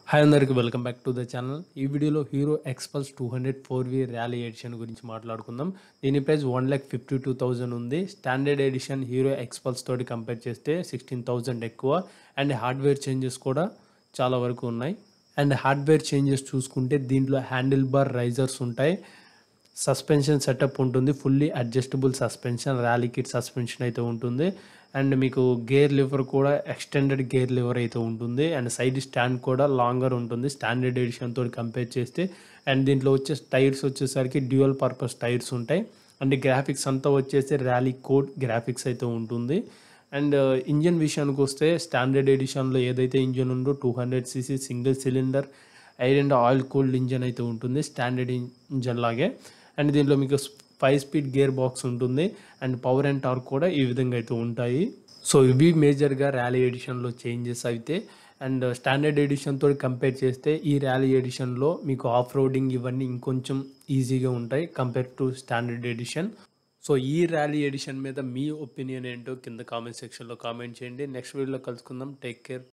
hi అందరికి welcome back to the channel ఈ వీడియోలో Hero Xpulse two hundred four V rally edition గురించి మాట్లాడుకుందాం దీని price one lakh fifty two thousand ఉంది స్టాండర్డ్ ఎడిషన్ హీరో ఎక్స్పల్స్ తోటి కంపేర్ చేస్తే సిక్స్టీన్ థౌజండ్ ఎక్కువ అండ్ హార్డ్వేర్ చేంజెస్ కూడా చాలా వరకు ఉన్నాయి అండ్ హార్డ్వేర్ చేంజెస్ చూసుకుంటే దీంట్లో హ్యాండిల్ బార్ రైజర్స్ ఉంటాయి సస్పెన్షన్ సెటప్ ఉంటుంది fully adjustable suspension rally kit suspension అయితే ఉంటుంది అండ్ మీకు గేర్ లివర్ కూడా ఎక్స్టెండెడ్ గేర్ లివర్ అయితే ఉంటుంది అండ్ సైడ్ స్టాండ్ కూడా లాంగర్ ఉంటుంది స్టాండర్డ్ ఎడిషన్ తోటి కంపేర్ చేస్తే అండ్ దీంట్లో వచ్చే టైర్స్ వచ్చేసరికి డ్యూయల్ పర్పస్ టైర్స్ ఉంటాయి అండ్ గ్రాఫిక్స్ అంతా వచ్చేసి ర్యాలీ కోడ్ గ్రాఫిక్స్ అయితే ఉంటుంది అండ్ ఇంజన్ విషయానికి వస్తే స్టాండర్డ్ ఎడిషన్లో ఏదైతే ఇంజన్ ఉందో two hundred cc single cylinder air and oil cooled engine అయితే ఉంటుంది స్టాండర్డ్ ఇంజన్ లాగే అండ్ దీంట్లో మీకు ఫైవ్ స్పీడ్ గేర్ బాక్స్ ఉంటుంది అండ్ పవర్ అండ్ టార్క్ కూడా ఈ విధంగా అయితే ఉంటాయి సో ఇవి మేజర్గా ర్యాలీ ఎడిషన్లో చేంజెస్ అయితే అండ్ స్టాండర్డ్ ఎడిషన్తో కంపేర్ చేస్తే ఈ ర్యాలీ ఎడిషన్లో మీకు ఆఫ్ రోడింగ్ ఇవన్నీ ఇంకొంచెం ఈజీగా ఉంటాయి compare to standard edition so ఈ ర్యాలీ ఎడిషన్ మీద మీ ఒపీనియన్ ఏంటో కింద కామెంట్ సెక్షన్లో కామెంట్ చేయండి నెక్స్ట్ వీడియోలో కలుసుకుందాం టేక్ కేర్